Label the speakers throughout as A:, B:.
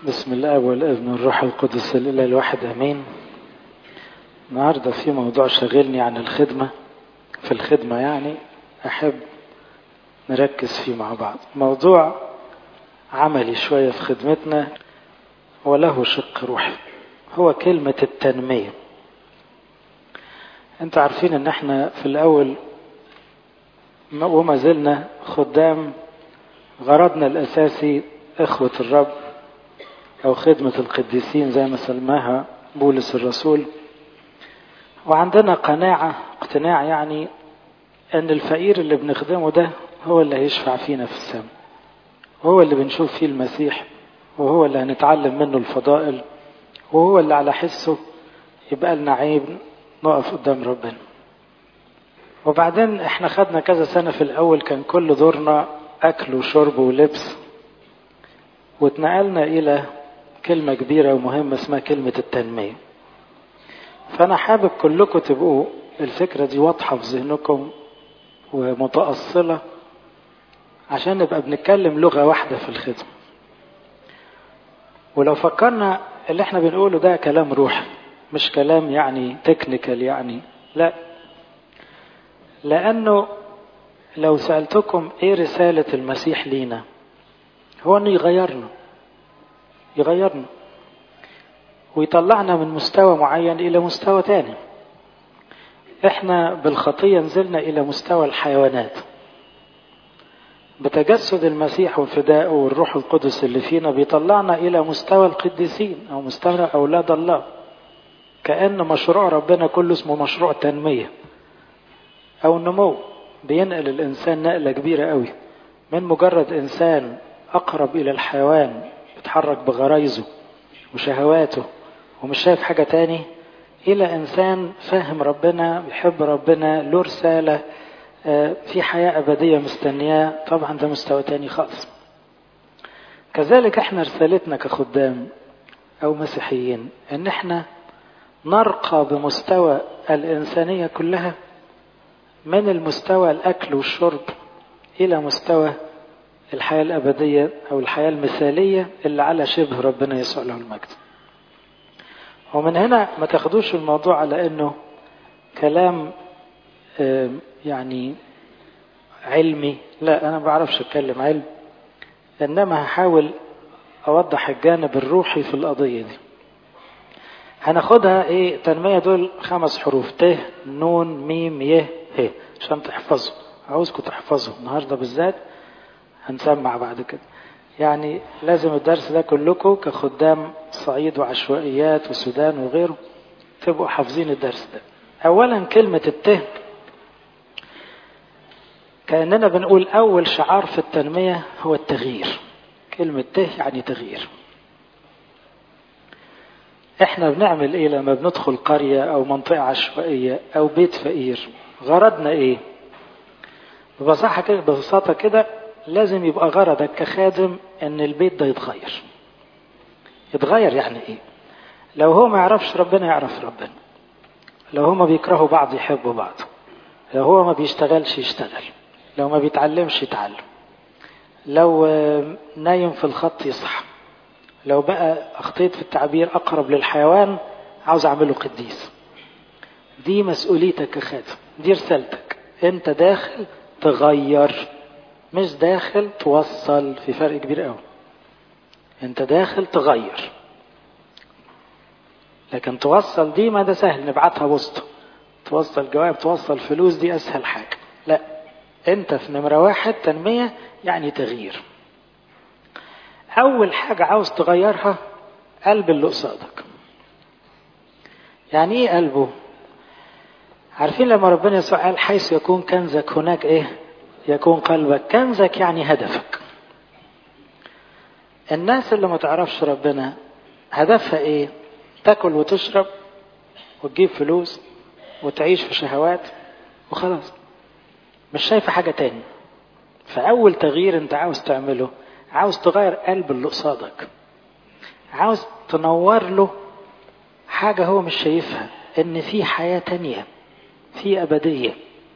A: بسم الله والابن والروح القدس الاله الواحد امين النهارده في موضوع شاغلني عن الخدمه في الخدمه يعني احب نركز فيه مع بعض موضوع عملي شويه في خدمتنا وله شق روحي هو كلمه التنميه انتوا عارفين ان احنا في الاول وما زلنا خدام غرضنا الاساسي اخوه الرب أو خدمة القديسين زي ما سماها بولس الرسول وعندنا قناعة اقتناع يعني أن الفقير اللي بنخدمه ده هو اللي هيشفع فينا في السماء وهو اللي بنشوف فيه المسيح وهو اللي هنتعلم منه الفضائل وهو اللي على حسه يبقى لنا عيب نقف قدام ربنا وبعدين احنا خدنا كذا سنة في الأول كان كل دورنا أكل وشرب ولبس واتنقلنا إلى كلمة كبيرة ومهمة اسمها كلمة التنمية فأنا حابب كلكم تبقوا الفكرة دي واضحة في ذهنكم ومتأصلة عشان نبقى بنتكلم لغة واحدة في الخدمة ولو فكرنا اللي احنا بنقوله ده كلام روحي مش كلام يعني تكنيكال يعني لا لأنه لو سألتكم ايه رسالة المسيح لينا هو انه يغيرنا يغيرنا ويطلعنا من مستوى معين الى مستوى تاني احنا بالخطيه نزلنا الى مستوى الحيوانات بتجسد المسيح وفدائه والروح القدس اللي فينا بيطلعنا الى مستوى القديسين او مستوى اولاد الله كان مشروع ربنا كله اسمه مشروع تنميه او نمو بينقل الانسان نقله كبيره قوي من مجرد انسان اقرب الى الحيوان بيتحرك بغرايزه وشهواته ومش شايف حاجة تاني إلى إنسان فاهم ربنا بيحب ربنا له رسالة في حياة أبدية مستنياه طبعا ده مستوى تاني خالص كذلك احنا رسالتنا كخدام أو مسيحيين إن احنا نرقى بمستوى الإنسانية كلها من المستوى الأكل والشرب إلى مستوى الحياة الأبدية أو الحياة المثالية اللي على شبه ربنا يسوع له المجد ومن هنا ما تاخدوش الموضوع على أنه كلام يعني علمي لا أنا ما بعرفش أتكلم علم إنما هحاول أوضح الجانب الروحي في القضية دي هناخدها ايه تنمية دول خمس حروف ت نون ميم ي ه عشان تحفظوا عاوزكم تحفظوا النهارده بالذات هنسمع بعد كده يعني لازم الدرس ده كلكم كخدام صعيد وعشوائيات والسودان وغيره تبقوا حافظين الدرس ده اولا كلمة الته كأننا بنقول اول شعار في التنمية هو التغيير كلمة ته يعني تغيير احنا بنعمل ايه لما بندخل قرية او منطقة عشوائية او بيت فقير غرضنا ايه ببساطة كده ببساطة كده لازم يبقى غرضك كخادم ان البيت ده يتغير يتغير يعني ايه لو هو ما يعرفش ربنا يعرف ربنا لو هما بيكرهوا بعض يحبوا بعض لو هو ما بيشتغلش يشتغل لو ما بيتعلمش يتعلم لو نايم في الخط يصحى لو بقى اخطيت في التعبير اقرب للحيوان عاوز اعمله قديس دي مسؤوليتك كخادم دي رسالتك انت داخل تغير مش داخل توصل في فرق كبير قوي انت داخل تغير لكن توصل دي ما ده سهل نبعتها وسط توصل جواب توصل فلوس دي اسهل حاجة لا انت في نمرة واحد تنمية يعني تغيير اول حاجة عاوز تغيرها قلب اللي قصادك يعني ايه قلبه عارفين لما ربنا يسوع قال حيث يكون كنزك هناك ايه يكون قلبك كنزك يعني هدفك الناس اللي ما تعرفش ربنا هدفها ايه تاكل وتشرب وتجيب فلوس وتعيش في شهوات وخلاص مش شايفة حاجة تاني فأول تغيير انت عاوز تعمله عاوز تغير قلب اللي قصادك عاوز تنور له حاجة هو مش شايفها ان في حياة تانية في أبدية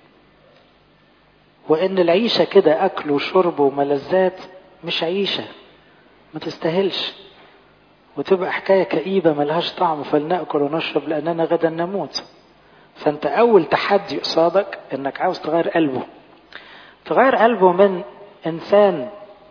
A: وان العيشة كده اكل وشرب وملذات مش عيشة ما تستاهلش وتبقى حكاية كئيبة ملهاش طعم فلنأكل ونشرب لأننا غدا نموت فأنت أول تحدي قصادك إنك عاوز تغير قلبه تغير قلبه من إنسان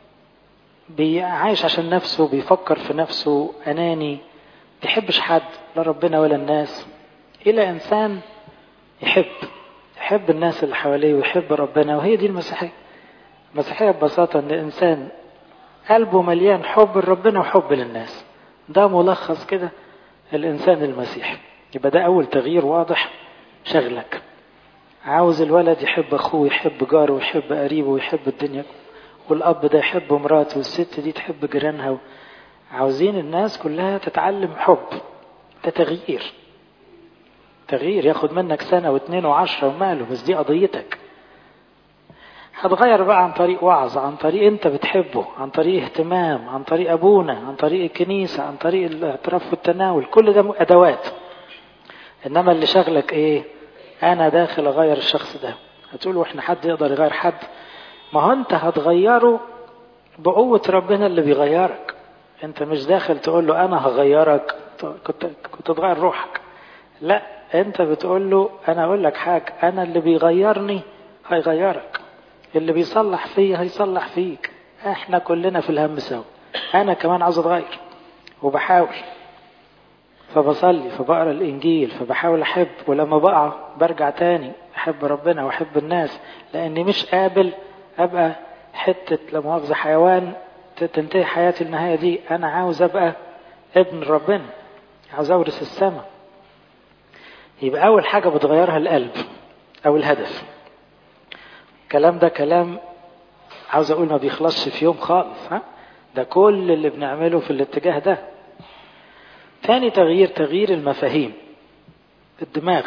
A: عايش عشان نفسه بيفكر في نفسه أناني بيحبش حد لا ربنا ولا الناس إلى إنسان يحب يحب الناس اللي حواليه ويحب ربنا وهي دي المسيحية المسيحية ببساطة إن إنسان قلبه مليان حب لربنا وحب للناس ده ملخص كده الإنسان المسيحي يبقى ده أول تغيير واضح شغلك عاوز الولد يحب أخوه يحب جاره ويحب قريبه ويحب الدنيا والأب ده يحب مراته والست دي تحب جيرانها عاوزين الناس كلها تتعلم حب ده تغيير تغيير ياخد منك سنة واثنين وعشرة وماله بس دي قضيتك هتغير بقى عن طريق وعظ عن طريق انت بتحبه عن طريق اهتمام عن طريق ابونا عن طريق الكنيسة عن طريق الاعتراف والتناول كل ده ادوات انما اللي شغلك ايه انا داخل اغير الشخص ده هتقول واحنا حد يقدر يغير حد ما هو انت هتغيره بقوة ربنا اللي بيغيرك انت مش داخل تقول له انا هغيرك كنت كنت تغير روحك لا انت بتقول له انا اقول لك حاجة انا اللي بيغيرني هيغيرك اللي بيصلح فيا هيصلح فيك احنا كلنا في الهم سوا انا كمان عاوز اتغير وبحاول فبصلي فبقرا الانجيل فبحاول احب ولما بقع برجع تاني احب ربنا واحب الناس لاني مش قابل ابقى حته لا مؤاخذه حيوان تنتهي حياتي النهايه دي انا عاوز ابقى ابن ربنا عاوز اورث السماء يبقى اول حاجه بتغيرها القلب او الهدف الكلام ده كلام عاوز اقول ما بيخلصش في يوم خالص ها ده كل اللي بنعمله في الاتجاه ده تاني تغيير تغيير المفاهيم الدماغ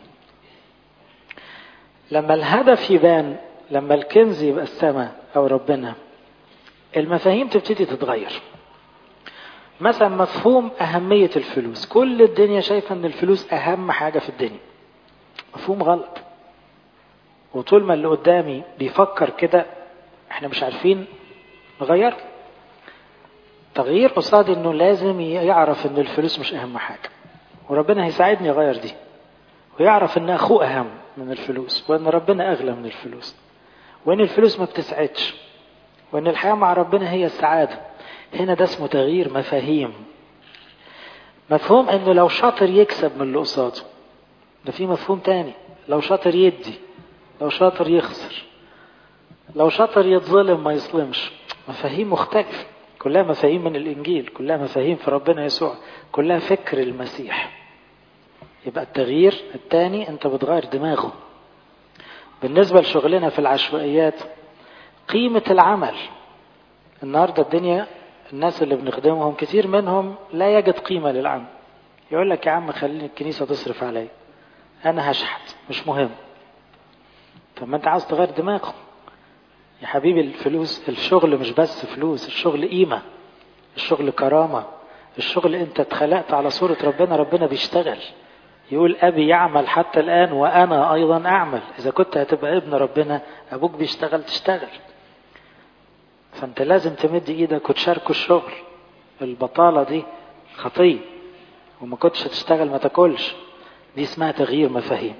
A: لما الهدف يبان لما الكنز يبقى السماء او ربنا المفاهيم تبتدي تتغير مثلا مفهوم أهمية الفلوس كل الدنيا شايفة أن الفلوس أهم حاجة في الدنيا مفهوم غلط وطول ما اللي قدامي بيفكر كده احنا مش عارفين نغير تغيير قصاد انه لازم يعرف ان الفلوس مش اهم حاجة وربنا هيساعدني اغير دي ويعرف ان اخوه اهم من الفلوس وان ربنا اغلى من الفلوس وان الفلوس ما بتسعدش وان الحياة مع ربنا هي السعادة هنا ده اسمه تغيير مفاهيم مفهوم انه لو شاطر يكسب من اللي قصاده ده في مفهوم تاني لو شاطر يدي لو شاطر يخسر لو شاطر يتظلم ما يظلمش مفاهيم مختلفة كلها مفاهيم من الإنجيل كلها مفاهيم في ربنا يسوع كلها فكر المسيح يبقى التغيير الثاني أنت بتغير دماغه بالنسبة لشغلنا في العشوائيات قيمة العمل النهاردة الدنيا الناس اللي بنخدمهم كتير منهم لا يجد قيمة للعمل يقول لك يا عم خليني الكنيسة تصرف عليا أنا هشحت مش مهم طب ما أنت عاوز تغير دماغه يا حبيبي الفلوس الشغل مش بس فلوس الشغل قيمة الشغل كرامة الشغل أنت اتخلقت على صورة ربنا ربنا بيشتغل يقول أبي يعمل حتى الآن وأنا أيضا أعمل إذا كنت هتبقى ابن ربنا أبوك بيشتغل تشتغل فأنت لازم تمد إيدك وتشاركه الشغل البطالة دي خطية وما كنتش هتشتغل ما تاكلش دي اسمها تغيير مفاهيم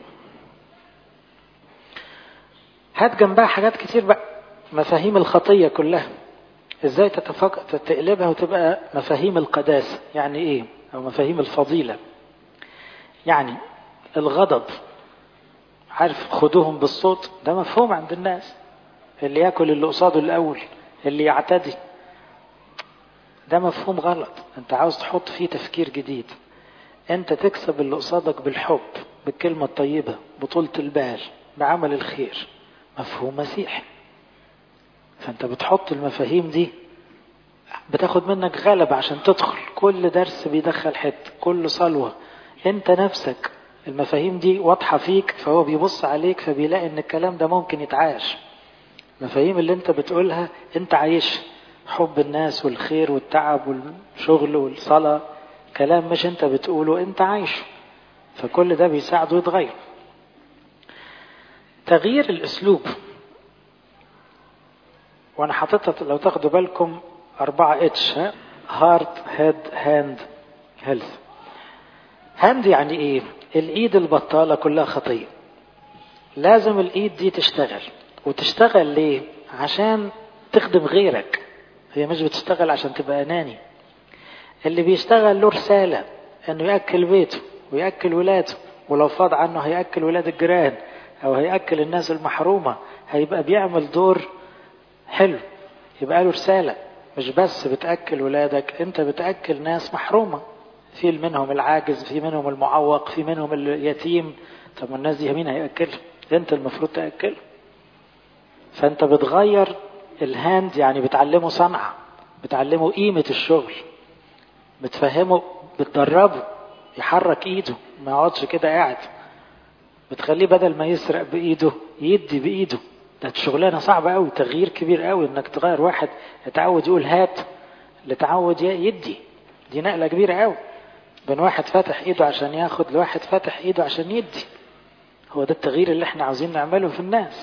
A: هات جنبها حاجات كتير بقى مفاهيم الخطية كلها ازاي تتفق... تقلبها وتبقى مفاهيم القداسة يعني ايه او مفاهيم الفضيلة يعني الغضب عارف خدوهم بالصوت ده مفهوم عند الناس اللي ياكل اللي قصاده الاول اللي يعتدي ده مفهوم غلط انت عاوز تحط فيه تفكير جديد انت تكسب اللي قصادك بالحب بالكلمة الطيبة بطولة البال بعمل الخير مفهوم مسيحي فانت بتحط المفاهيم دي بتاخد منك غلبة عشان تدخل كل درس بيدخل حتة كل صلوة انت نفسك المفاهيم دي واضحة فيك فهو بيبص عليك فبيلاقي ان الكلام ده ممكن يتعاش المفاهيم اللي انت بتقولها انت عايش حب الناس والخير والتعب والشغل والصلاة كلام مش انت بتقوله انت عايشه فكل ده بيساعده يتغير تغيير الاسلوب وانا حاططها لو تاخدوا بالكم أربعة اتش ها هارت هيد هاند هيلث هاند يعني ايه الايد البطالة كلها خطية لازم الايد دي تشتغل وتشتغل ليه عشان تخدم غيرك هي مش بتشتغل عشان تبقى اناني اللي بيشتغل له رسالة انه يأكل بيته ويأكل ولاده ولو فاض عنه هيأكل ولاد الجيران او هيأكل الناس المحرومة هيبقى بيعمل دور حلو يبقى له رسالة مش بس بتأكل ولادك انت بتأكل ناس محرومة في منهم العاجز في منهم المعوق في منهم اليتيم طب الناس دي مين هيأكلها انت المفروض تأكل فانت بتغير الهاند يعني بتعلمه صنعة بتعلمه قيمة الشغل بتفهمه بتدربه يحرك ايده ما يقعدش كده قاعد بتخليه بدل ما يسرق بايده يدي بايده ده شغلانه صعبه قوي تغيير كبير قوي انك تغير واحد يتعود يقول هات لتعود يدي دي نقله كبيره قوي بين واحد فاتح ايده عشان ياخد لواحد فاتح ايده عشان يدي هو ده التغيير اللي احنا عاوزين نعمله في الناس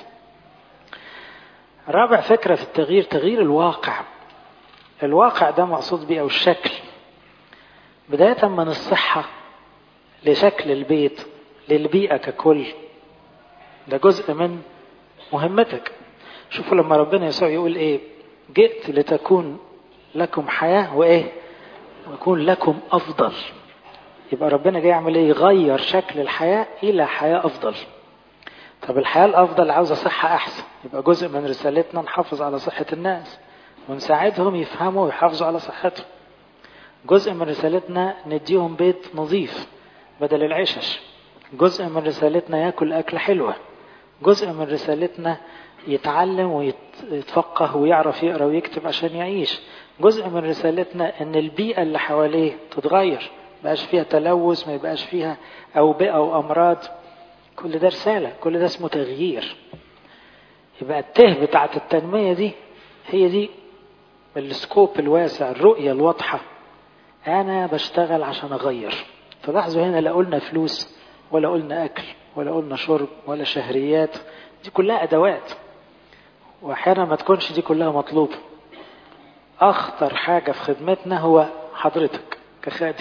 A: رابع فكره في التغيير تغيير الواقع الواقع ده مقصود بيه او الشكل بدايه من الصحه لشكل البيت للبيئه ككل ده جزء من مهمتك شوفوا لما ربنا يسوع يقول ايه جئت لتكون لكم حياة وايه ويكون لكم افضل يبقى ربنا جاي يعمل ايه يغير شكل الحياة الى حياة افضل طب الحياة الافضل عاوزة صحة احسن يبقى جزء من رسالتنا نحافظ على صحة الناس ونساعدهم يفهموا ويحافظوا على صحتهم جزء من رسالتنا نديهم بيت نظيف بدل العشش جزء من رسالتنا ياكل أكلة حلوة جزء من رسالتنا يتعلم ويتفقه ويعرف يقرا ويكتب عشان يعيش جزء من رسالتنا ان البيئه اللي حواليه تتغير بقاش فيها تلوث ما يبقاش فيها اوبئه او امراض كل ده رساله كل ده اسمه تغيير يبقى الته بتاعت التنميه دي هي دي السكوب الواسع الرؤيه الواضحه انا بشتغل عشان اغير فلاحظوا هنا لا قلنا فلوس ولا قلنا اكل ولا قلنا شرب ولا شهريات دي كلها ادوات واحيانا ما تكونش دي كلها مطلوبه اخطر حاجه في خدمتنا هو حضرتك كخادم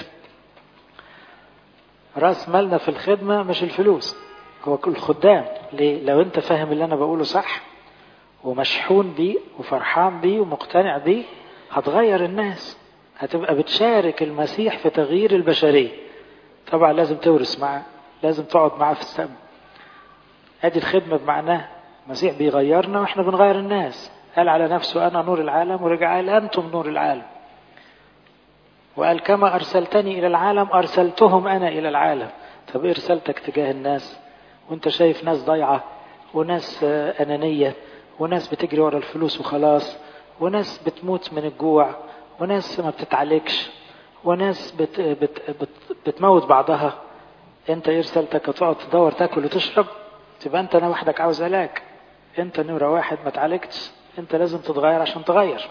A: راس مالنا في الخدمه مش الفلوس هو كل خدام ليه لو انت فاهم اللي انا بقوله صح ومشحون بيه وفرحان بيه ومقتنع بيه هتغير الناس هتبقى بتشارك المسيح في تغيير البشريه طبعا لازم تورث معاه لازم تقعد معاه في السماء ادي الخدمه بمعناها المسيح بيغيرنا واحنا بنغير الناس قال على نفسه انا نور العالم ورجع قال انتم نور العالم وقال كما ارسلتني الى العالم ارسلتهم انا الى العالم طب ايه رسالتك تجاه الناس وانت شايف ناس ضايعه وناس انانيه وناس بتجري ورا الفلوس وخلاص وناس بتموت من الجوع وناس ما بتتعالجش وناس بت بت بت بتموت بعضها انت ايه رسالتك تقعد تدور تاكل وتشرب تبقى انت انا وحدك عاوز علاج انت نمرة واحد ما اتعالجتش انت لازم تتغير عشان تغير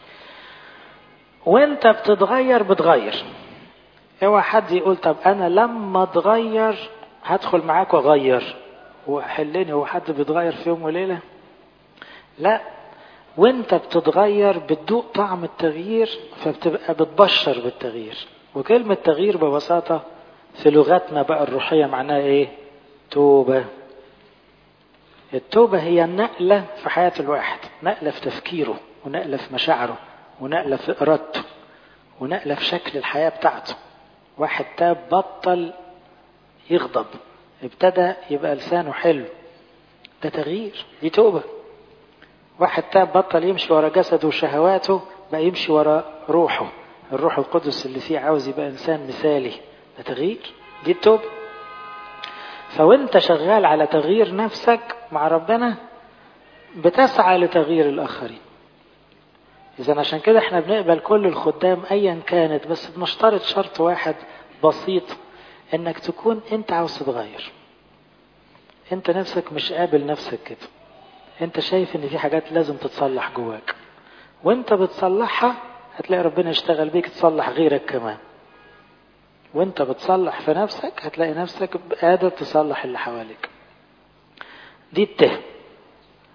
A: وانت بتتغير بتغير اوعى حد يقول طب انا لما اتغير هدخل معاك واغير وحلني هو حد بيتغير في يوم وليله لا وانت بتتغير بتدوق طعم التغيير فبتبقى بتبشر بالتغيير وكلمة تغيير ببساطة في لغتنا بقى الروحية معناها ايه توبة التوبة هي النقلة في حياة الواحد نقلة في تفكيره ونقلة في مشاعره ونقلة في إرادته ونقلة في شكل الحياة بتاعته واحد تاب بطل يغضب ابتدى يبقى لسانه حلو ده تغيير دي توبة واحد تاب بطل يمشي ورا جسده وشهواته بقى يمشي ورا روحه الروح القدس اللي فيه عاوز يبقى إنسان مثالي ده تغيير دي التوبة فوانت شغال على تغيير نفسك مع ربنا بتسعى لتغيير الآخرين إذا عشان كده احنا بنقبل كل الخدام أيا كانت بس بنشترط شرط واحد بسيط إنك تكون أنت عاوز تتغير أنت نفسك مش قابل نفسك كده أنت شايف إن في حاجات لازم تتصلح جواك وأنت بتصلحها هتلاقي ربنا يشتغل بيك تصلح غيرك كمان وانت بتصلح في نفسك هتلاقي نفسك قادر تصلح اللي حواليك دي التهم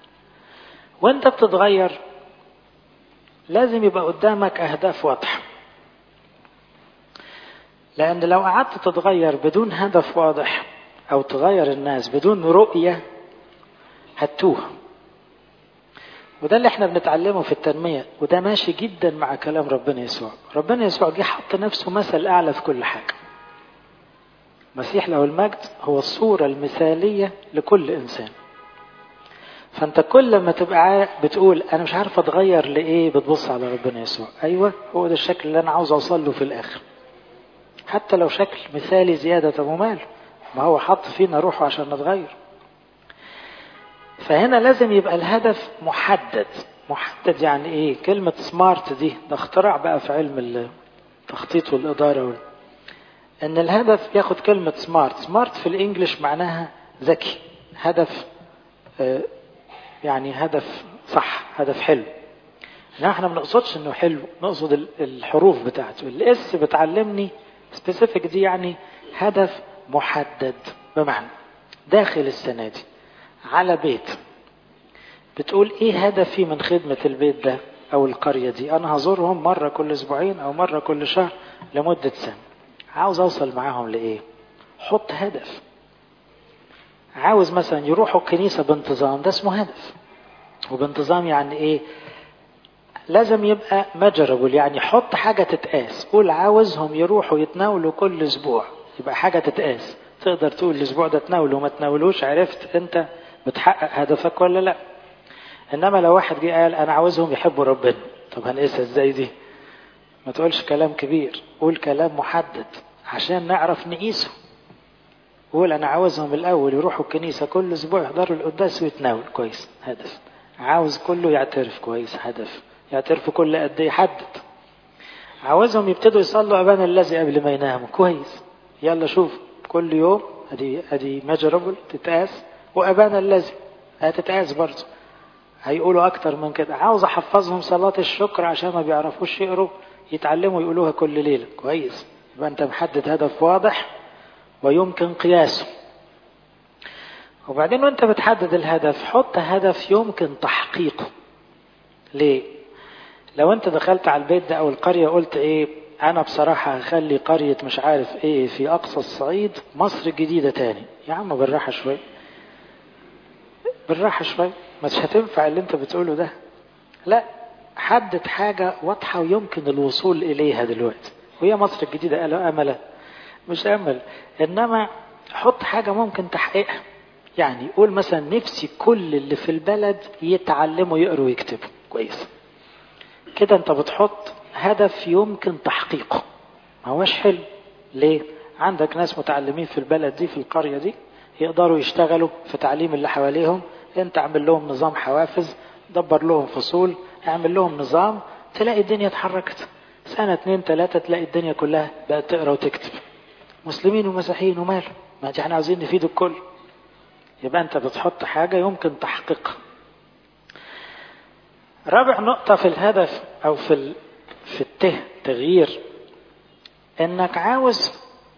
A: وانت بتتغير لازم يبقى قدامك اهداف واضحه لأن لو قعدت تتغير بدون هدف واضح أو تغير الناس بدون رؤية هتوه وده اللي احنا بنتعلمه في التنمية وده ماشي جدا مع كلام ربنا يسوع ربنا يسوع جه حط نفسه مثل أعلى في كل حاجة مسيح له المجد هو الصورة المثالية لكل إنسان فأنت كل ما تبقى بتقول أنا مش عارف أتغير لإيه بتبص على ربنا يسوع أيوة هو ده الشكل اللي أنا عاوز أوصل له في الآخر حتى لو شكل مثالي زيادة طب وماله ما هو حط فينا روحه عشان نتغير فهنا لازم يبقى الهدف محدد محدد يعني ايه كلمة سمارت دي ده اختراع بقى في علم التخطيط والإدارة وال... ان الهدف ياخد كلمة سمارت سمارت في الانجليش معناها ذكي هدف آه يعني هدف صح هدف حلو احنا ما بنقصدش انه حلو نقصد الحروف بتاعته الاس بتعلمني سبيسيفيك دي يعني هدف محدد بمعنى داخل السنة دي على بيت بتقول ايه هدفي من خدمة البيت ده او القرية دي انا هزورهم مرة كل اسبوعين او مرة كل شهر لمدة سنة عاوز اوصل معاهم لايه حط هدف عاوز مثلا يروحوا الكنيسة بانتظام ده اسمه هدف وبانتظام يعني ايه لازم يبقى مجربل يعني حط حاجة تتقاس قول عاوزهم يروحوا يتناولوا كل اسبوع يبقى حاجة تتقاس تقدر تقول الاسبوع ده تناوله وما تناولوش عرفت انت بتحقق هدفك ولا لا انما لو واحد جه قال انا عاوزهم يحبوا ربنا طب هنقيسها ازاي دي ما تقولش كلام كبير قول كلام محدد عشان نعرف نقيسه قول انا عاوزهم الاول يروحوا الكنيسه كل اسبوع يحضروا القداس ويتناول كويس هدف عاوز كله يعترف كويس هدف يعترفوا كل قد ايه حدد عاوزهم يبتدوا يصلوا ابانا الذي قبل ما يناموا كويس يلا شوف كل يوم ادي ادي مجربل تتقاس وابانا الذي هتتقاس برضه هيقولوا اكتر من كده عاوز احفظهم صلاة الشكر عشان ما بيعرفوش يقروا يتعلموا يقولوها كل ليلة كويس يبقى انت محدد هدف واضح ويمكن قياسه وبعدين وانت بتحدد الهدف حط هدف يمكن تحقيقه ليه لو انت دخلت على البيت ده او القرية قلت ايه انا بصراحة هخلي قرية مش عارف ايه في اقصى الصعيد مصر الجديدة تاني يا عم بالراحة شوية بالراحة شوية مش هتنفع اللي انت بتقوله ده لا حدد حاجة واضحة ويمكن الوصول إليها دلوقتي وهي مصر الجديدة قالوا أملة مش أمل إنما حط حاجة ممكن تحقيقها يعني قول مثلا نفسي كل اللي في البلد يتعلموا يقروا ويكتبوا كويس كده انت بتحط هدف يمكن تحقيقه ما هوش حلو ليه عندك ناس متعلمين في البلد دي في القرية دي يقدروا يشتغلوا في تعليم اللي حواليهم انت اعمل لهم نظام حوافز دبر لهم فصول اعمل لهم نظام تلاقي الدنيا اتحركت سنة اتنين تلاتة تلاقي الدنيا كلها بقت تقرا وتكتب مسلمين ومسيحيين وماله ما احنا عاوزين نفيد الكل يبقى انت بتحط حاجة يمكن تحقيقها رابع نقطة في الهدف او في ال... في الته تغيير انك عاوز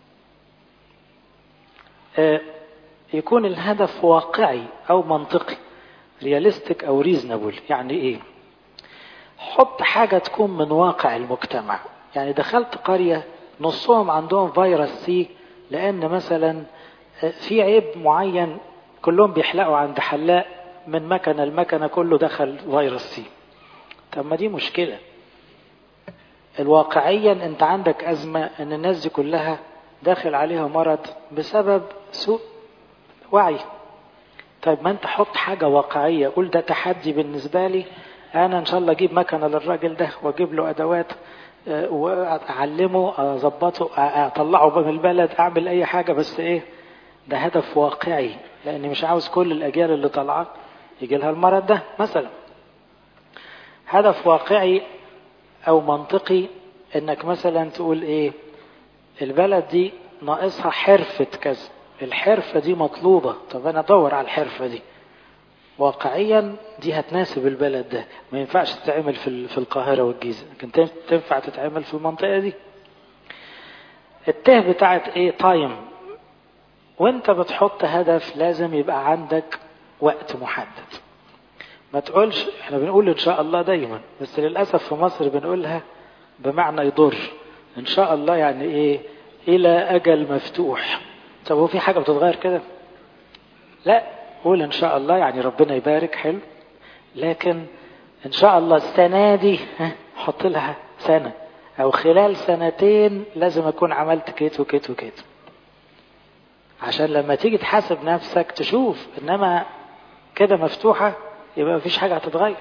A: اه يكون الهدف واقعي او منطقي رياليستيك او ريزنبل يعني ايه حط حاجة تكون من واقع المجتمع يعني دخلت قرية نصهم عندهم فيروس سي لان مثلا في عيب معين كلهم بيحلقوا عند حلاق من مكنة المكنة كله دخل فيروس سي طب ما دي مشكلة الواقعيا انت عندك ازمة ان الناس دي كلها داخل عليها مرض بسبب سوء وعي طيب ما انت حط حاجة واقعية قول ده تحدي بالنسبة لي انا ان شاء الله اجيب مكنة للراجل ده واجيب له ادوات واعلمه اظبطه اطلعه من البلد اعمل اي حاجة بس ايه ده هدف واقعي لاني مش عاوز كل الاجيال اللي طالعه يجي لها المرض ده مثلا هدف واقعي او منطقي انك مثلا تقول ايه البلد دي ناقصها حرفة كذا الحرفة دي مطلوبة طب انا ادور على الحرفة دي واقعيا دي هتناسب البلد ده ما ينفعش تتعمل في في القاهرة والجيزة لكن تنفع تتعمل في المنطقة دي الته بتاعت ايه تايم وانت بتحط هدف لازم يبقى عندك وقت محدد ما تقولش احنا بنقول ان شاء الله دايما بس للاسف في مصر بنقولها بمعنى يضر ان شاء الله يعني ايه إلى أجل مفتوح طب هو في حاجة بتتغير كده لا قول إن شاء الله يعني ربنا يبارك حلو لكن إن شاء الله السنة دي حط لها سنة أو خلال سنتين لازم أكون عملت كيت وكيت وكيت عشان لما تيجي تحاسب نفسك تشوف إنما كده مفتوحة يبقى مفيش حاجة هتتغير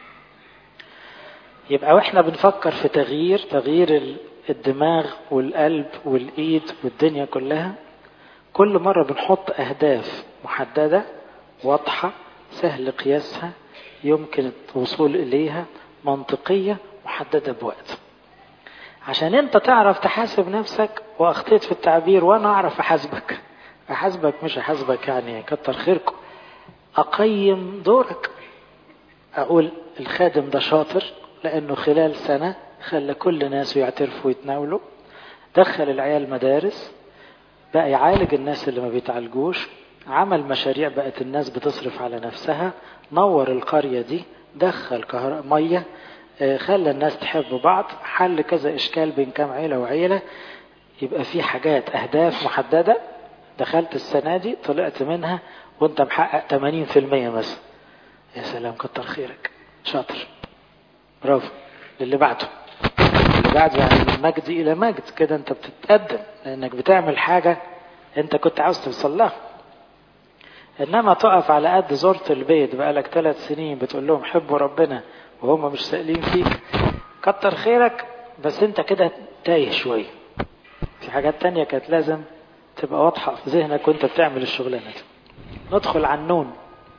A: يبقى واحنا بنفكر في تغيير تغيير الدماغ والقلب والايد والدنيا كلها كل مرة بنحط اهداف محددة واضحة سهل قياسها يمكن الوصول اليها منطقية محددة بوقت عشان انت تعرف تحاسب نفسك واخطيت في التعبير وانا اعرف احاسبك احاسبك مش احاسبك يعني كتر خيركم اقيم دورك اقول الخادم ده شاطر لانه خلال سنه خلى كل الناس يعترفوا ويتناولوا دخل العيال مدارس بقى يعالج الناس اللي ما بيتعالجوش عمل مشاريع بقت الناس بتصرف على نفسها نور القرية دي دخل كهرباء مية خلى الناس تحب بعض حل كذا إشكال بين كام عيلة وعيلة يبقى في حاجات أهداف محددة دخلت السنة دي طلعت منها وانت محقق 80% مثلا يا سلام كتر خيرك شاطر برافو اللي بعده اللي بعده يعني من مجد الى مجد كده انت بتتقدم لانك بتعمل حاجة انت كنت عاوز توصل لها انما تقف على قد زرت البيت بقالك ثلاث سنين بتقول لهم حبوا ربنا وهم مش سائلين فيك كتر خيرك بس انت كده تايه شوية في حاجات تانية كانت لازم تبقى واضحة في ذهنك وانت بتعمل الشغلانة دي ندخل على النون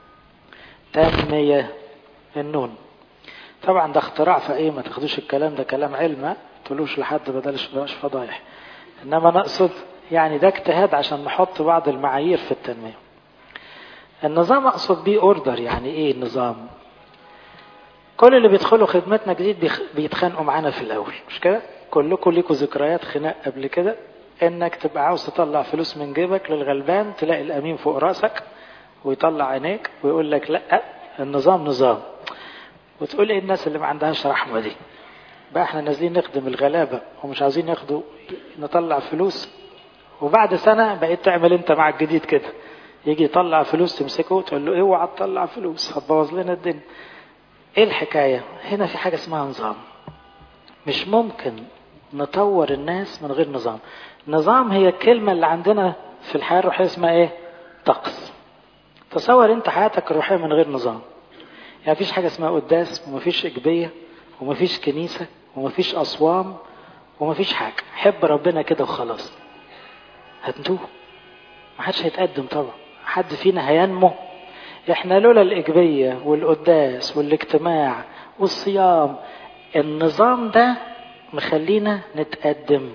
A: تنمية النون طبعا ده اختراع فايه ما تاخدوش الكلام ده كلام علم ما تقولوش لحد بدلش بلاش فضايح انما نقصد يعني ده اجتهاد عشان نحط بعض المعايير في التنمية النظام اقصد بيه اوردر يعني ايه النظام كل اللي بيدخلوا خدمتنا جديد بيتخانقوا معانا في الاول مش كده كلكم ليكوا ذكريات خناق قبل كده انك تبقى عاوز تطلع فلوس من جيبك للغلبان تلاقي الامين فوق راسك ويطلع عينيك ويقول لك لا النظام نظام وتقول ايه الناس اللي ما عندهاش رحمه دي بقى احنا نازلين نخدم الغلابه ومش عاوزين ياخدوا نطلع فلوس وبعد سنه بقيت تعمل انت مع الجديد كده يجي يطلع فلوس تمسكه تقول له اوعى تطلع فلوس هتبوظ لنا الدنيا ايه الحكايه هنا في حاجه اسمها نظام مش ممكن نطور الناس من غير نظام نظام هي الكلمة اللي عندنا في الحياة الروحية اسمها ايه طقس تصور انت حياتك الروحية من غير نظام يعني مفيش حاجة اسمها قداس ومفيش إجبية ومفيش كنيسة ومفيش أصوام ومفيش حاجة حب ربنا كده وخلاص هتنتوه محدش هيتقدم طبعا حد فينا هينمو احنا لولا الإجبية والقداس والاجتماع والصيام النظام ده مخلينا نتقدم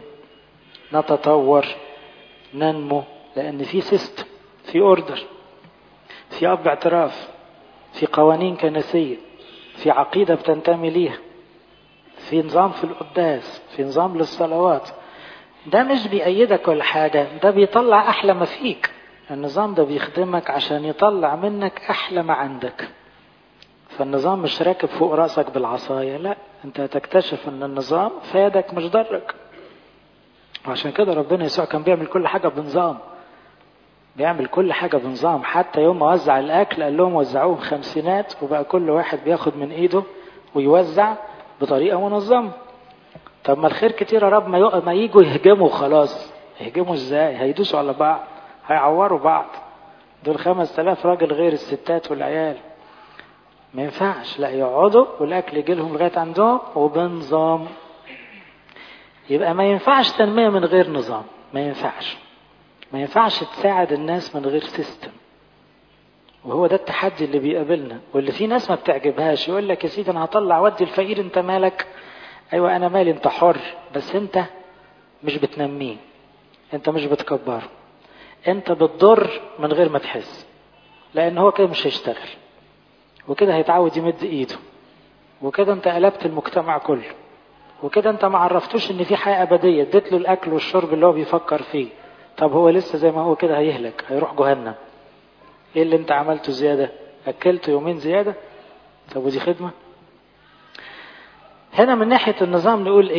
A: نتطور ننمو لأن في سيستم في أوردر في أب اعتراف في قوانين كنسية في عقيدة بتنتمي ليها في نظام في القداس في نظام للصلوات ده مش بيأيدك ولا حاجة ده بيطلع أحلى ما فيك النظام ده بيخدمك عشان يطلع منك أحلى ما عندك فالنظام مش راكب فوق راسك بالعصاية لا انت هتكتشف ان النظام فادك مش ضرك وعشان كده ربنا يسوع كان بيعمل كل حاجة بنظام بيعمل كل حاجة بنظام حتى يوم ما وزع الأكل قال لهم وزعوهم خمسينات وبقى كل واحد بياخد من إيده ويوزع بطريقة منظمة طب ما الخير كتير يا رب ما, ما يجوا يهجموا خلاص يهجموا ازاي هيدوسوا على بعض هيعوروا بعض دول خمس تلاف راجل غير الستات والعيال ما ينفعش لا يقعدوا والاكل يجي لهم لغايه عندهم وبنظام يبقى ما ينفعش تنميه من غير نظام ما ينفعش ما ينفعش تساعد الناس من غير سيستم وهو ده التحدي اللي بيقابلنا واللي في ناس ما بتعجبهاش يقول لك يا سيدي انا هطلع ودي الفقير انت مالك ايوه انا مالي انت حر بس انت مش بتنميه انت مش بتكبره انت بتضر من غير ما تحس لان هو كده مش هيشتغل وكده هيتعود يمد ايده وكده انت قلبت المجتمع كله وكده انت ما عرفتوش ان في حياه ابديه اديت له الاكل والشرب اللي هو بيفكر فيه طب هو لسه زي ما هو كده هيهلك هيروح جهنم ايه اللي انت عملته زياده اكلته يومين زياده طب ودي خدمه هنا من ناحيه النظام نقول ايه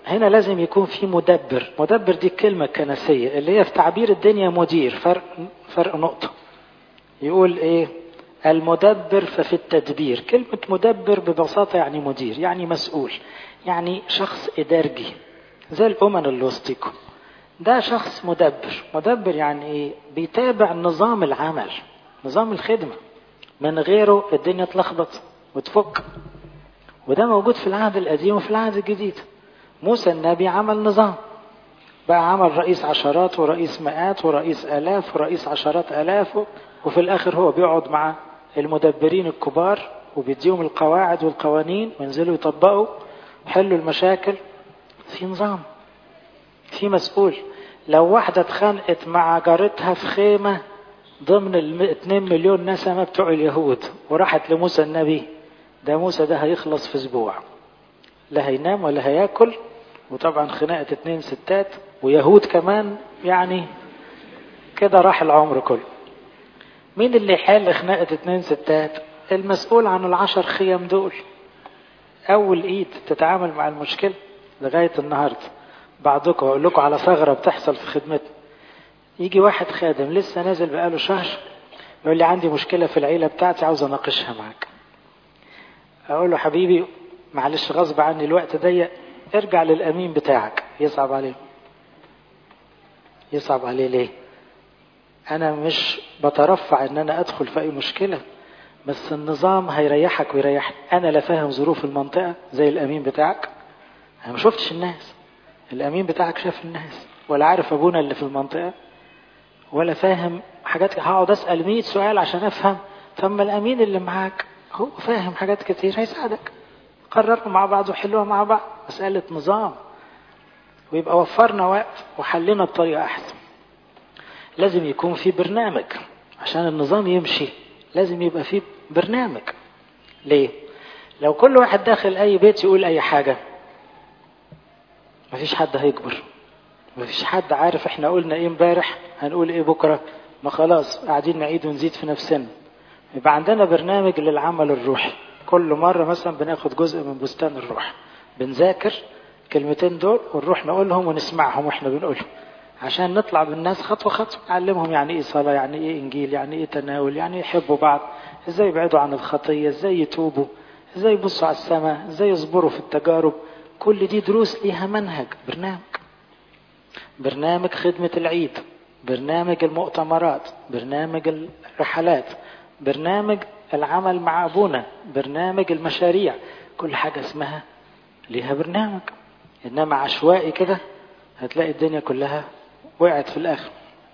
A: هنا لازم يكون في مدبر مدبر دي الكلمة الكنسية اللي هي في تعبير الدنيا مدير فرق فرق نقطة يقول ايه المدبر ففي التدبير كلمة مدبر ببساطة يعني مدير يعني مسؤول يعني شخص إدارجي زي الأمن اللي وسطيكم ده شخص مدبر مدبر يعني ايه بيتابع نظام العمل نظام الخدمة من غيره الدنيا تلخبط وتفك وده موجود في العهد القديم وفي العهد الجديد موسى النبي عمل نظام بقى عمل رئيس عشرات ورئيس مئات ورئيس آلاف ورئيس عشرات آلاف وفي الآخر هو بيقعد مع المدبرين الكبار وبيديهم القواعد والقوانين وينزلوا يطبقوا يحلوا المشاكل في نظام في مسؤول لو واحدة اتخانقت مع جارتها في خيمة ضمن ال 2 مليون نسمة بتوع اليهود وراحت لموسى النبي ده موسى ده هيخلص في اسبوع لا هينام ولا هياكل وطبعا خناقة اتنين ستات ويهود كمان يعني كده راح العمر كله مين اللي يحل خناقة اتنين ستات المسؤول عن العشر خيم دول اول ايد تتعامل مع المشكلة لغاية النهاردة بعضكم اقول لكم على ثغرة بتحصل في خدمتنا يجي واحد خادم لسه نازل بقاله شهر يقول لي عندي مشكلة في العيلة بتاعتي عاوز اناقشها معاك اقول له حبيبي معلش غصب عني الوقت ضيق ارجع للامين بتاعك يصعب عليه يصعب عليه ليه انا مش بترفع ان انا ادخل في اي مشكله بس النظام هيريحك ويريحني انا لا فاهم ظروف المنطقه زي الامين بتاعك انا ما شفتش الناس الامين بتاعك شاف الناس ولا عارف ابونا اللي في المنطقه ولا فاهم حاجات هقعد اسال 100 سؤال عشان افهم ثم الامين اللي معاك هو فاهم حاجات كتير هيساعدك قررنا مع بعض وحلوها مع بعض مسألة نظام ويبقى وفرنا وقت وحلنا بطريقة أحسن لازم يكون في برنامج عشان النظام يمشي لازم يبقى في برنامج ليه لو كل واحد داخل أي بيت يقول أي حاجة مفيش حد هيكبر مفيش حد عارف احنا قلنا ايه امبارح هنقول ايه بكرة ما خلاص قاعدين نعيد ونزيد في نفسنا يبقى عندنا برنامج للعمل الروحي كل مرة مثلا بناخد جزء من بستان الروح بنذاكر كلمتين دول ونروح نقولهم ونسمعهم واحنا بنقولهم عشان نطلع بالناس خطوة خطوة نعلمهم يعني ايه صلاة يعني ايه انجيل يعني ايه تناول يعني يحبوا بعض ازاي يبعدوا عن الخطية ازاي يتوبوا ازاي يبصوا على السماء ازاي يصبروا في التجارب كل دي دروس ليها منهج برنامج برنامج خدمة العيد برنامج المؤتمرات برنامج الرحلات برنامج العمل مع أبونا برنامج المشاريع كل حاجة اسمها ليها برنامج إنما عشوائي كده هتلاقي الدنيا كلها وقعت في الآخر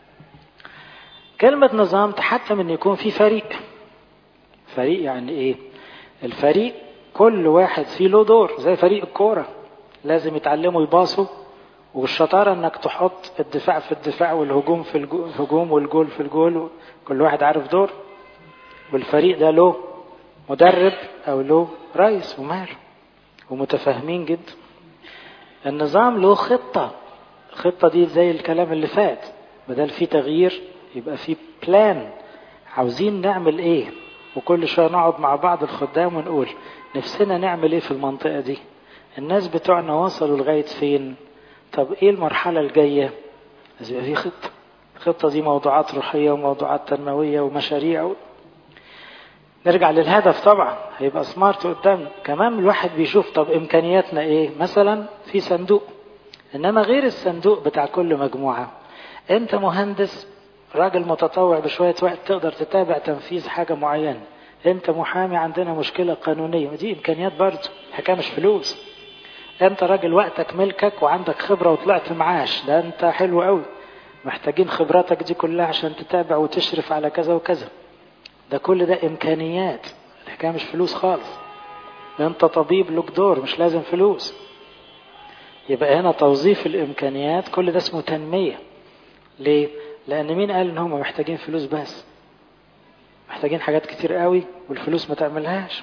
A: كلمة نظام تحتم أن يكون في فريق فريق يعني إيه الفريق كل واحد فيه له دور زي فريق الكورة لازم يتعلموا يباصوا والشطارة انك تحط الدفاع في الدفاع والهجوم في الهجوم والجول في الجول كل واحد عارف دور والفريق ده له مدرب او له رئيس وماله ومتفاهمين جدا النظام له خطة الخطة دي زي الكلام اللي فات بدل في تغيير يبقى في بلان عاوزين نعمل ايه وكل شوية نقعد مع بعض الخدام ونقول نفسنا نعمل ايه في المنطقة دي الناس بتوعنا وصلوا لغاية فين طب ايه المرحلة الجاية لازم يبقى في خطة الخطة دي موضوعات روحية وموضوعات تنموية ومشاريع نرجع للهدف طبعا هيبقى سمارت قدامنا كمان الواحد بيشوف طب امكانياتنا ايه مثلا في صندوق انما غير الصندوق بتاع كل مجموعة انت مهندس راجل متطوع بشوية وقت تقدر تتابع تنفيذ حاجة معينة انت محامي عندنا مشكلة قانونية دي امكانيات برضه الحكاية مش فلوس انت راجل وقتك ملكك وعندك خبرة وطلعت معاش ده انت حلو قوي محتاجين خبراتك دي كلها عشان تتابع وتشرف على كذا وكذا ده كل ده امكانيات الحكايه مش فلوس خالص انت طبيب لك دور مش لازم فلوس يبقى هنا توظيف الامكانيات كل ده اسمه تنميه ليه لان مين قال ان هم محتاجين فلوس بس محتاجين حاجات كتير قوي والفلوس ما تعملهاش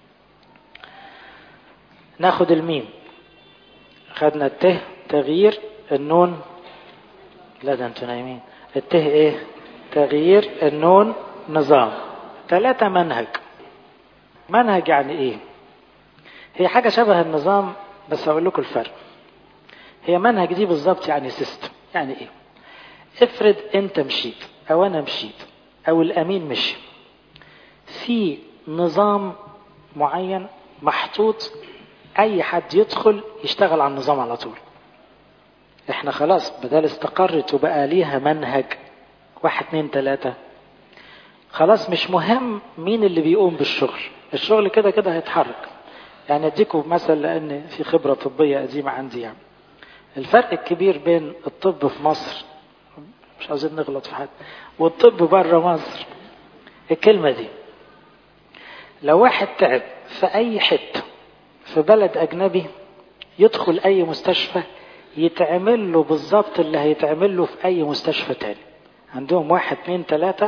A: ناخد الميم خدنا الته تغيير النون لا ده انتوا نايمين الته ايه تغيير النون نظام ثلاثة منهج منهج يعني ايه هي حاجة شبه النظام بس هقول لكم الفرق هي منهج دي بالظبط يعني سيستم يعني ايه افرض انت مشيت او انا مشيت او الامين مشي في نظام معين محطوط اي حد يدخل يشتغل على النظام على طول احنا خلاص بدل استقرت وبقى ليها منهج واحد اتنين تلاتة خلاص مش مهم مين اللي بيقوم بالشغل الشغل كده كده هيتحرك يعني اديكم مثل لان في خبرة طبية قديمة عندي يعني الفرق الكبير بين الطب في مصر مش عاوزين نغلط في حد والطب بره مصر الكلمة دي لو واحد تعب في أي حتة في بلد أجنبي يدخل أي مستشفى يتعمل له بالظبط اللي هيتعمل له في أي مستشفى تاني عندهم واحد اتنين تلاتة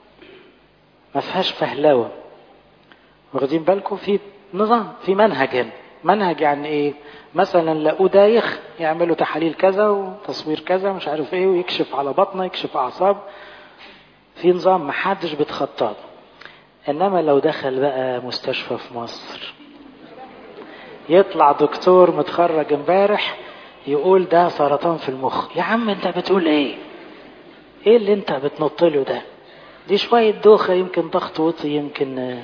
A: ما فيهاش فهلوة واخدين بالكم في نظام في منهج هنا منهج يعني ايه مثلا لقوا دايخ يعملوا تحاليل كذا وتصوير كذا مش عارف ايه ويكشف على بطنه يكشف اعصاب في نظام محدش بيتخطاه انما لو دخل بقى مستشفى في مصر يطلع دكتور متخرج امبارح يقول ده سرطان في المخ يا عم انت بتقول ايه ايه اللي انت بتنط له ده دي شوية دوخة يمكن ضغط وطي يمكن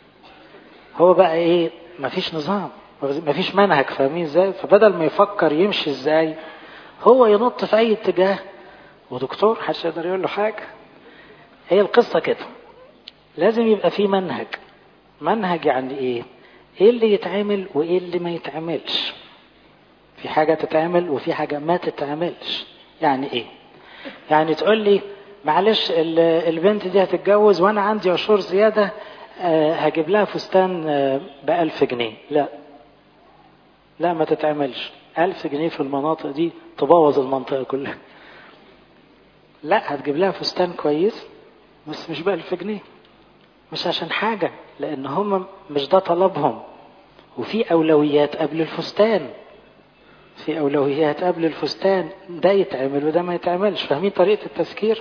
A: هو بقى ايه مفيش نظام مفيش منهج فاهمين ازاي فبدل ما يفكر يمشي ازاي هو ينط في اي اتجاه ودكتور محدش يقدر يقول له حاجة هي القصة كده لازم يبقى في منهج منهج يعني ايه ايه اللي يتعمل وايه اللي ما يتعملش في حاجة تتعمل وفي حاجة ما تتعملش يعني ايه يعني تقول لي معلش البنت دي هتتجوز وانا عندي عشور زيادة هجيب لها فستان بألف جنيه لا لا ما تتعملش ألف جنيه في المناطق دي تبوظ المنطقة كلها لا هتجيب لها فستان كويس بس مش بألف جنيه مش عشان حاجة لأن هم مش ده طلبهم وفي أولويات قبل الفستان في أولويات قبل الفستان ده يتعمل وده ما يتعملش فاهمين طريقة التفكير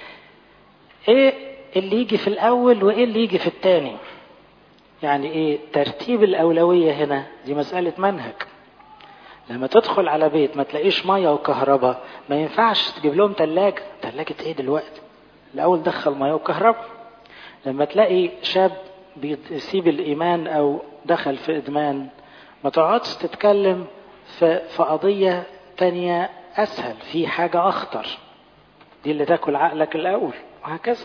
A: ايه اللي يجي في الأول وايه اللي يجي في التاني يعني ايه ترتيب الأولوية هنا دي مسألة منهج لما تدخل على بيت ما تلاقيش مية وكهرباء ما ينفعش تجيب لهم تلاجة تلاجة ايه دلوقتي الأول دخل مية وكهرباء لما تلاقي شاب بيسيب الإيمان أو دخل في إدمان ما تقعدش تتكلم في, في قضية تانية أسهل في حاجة أخطر دي اللي تاكل عقلك الأول وهكذا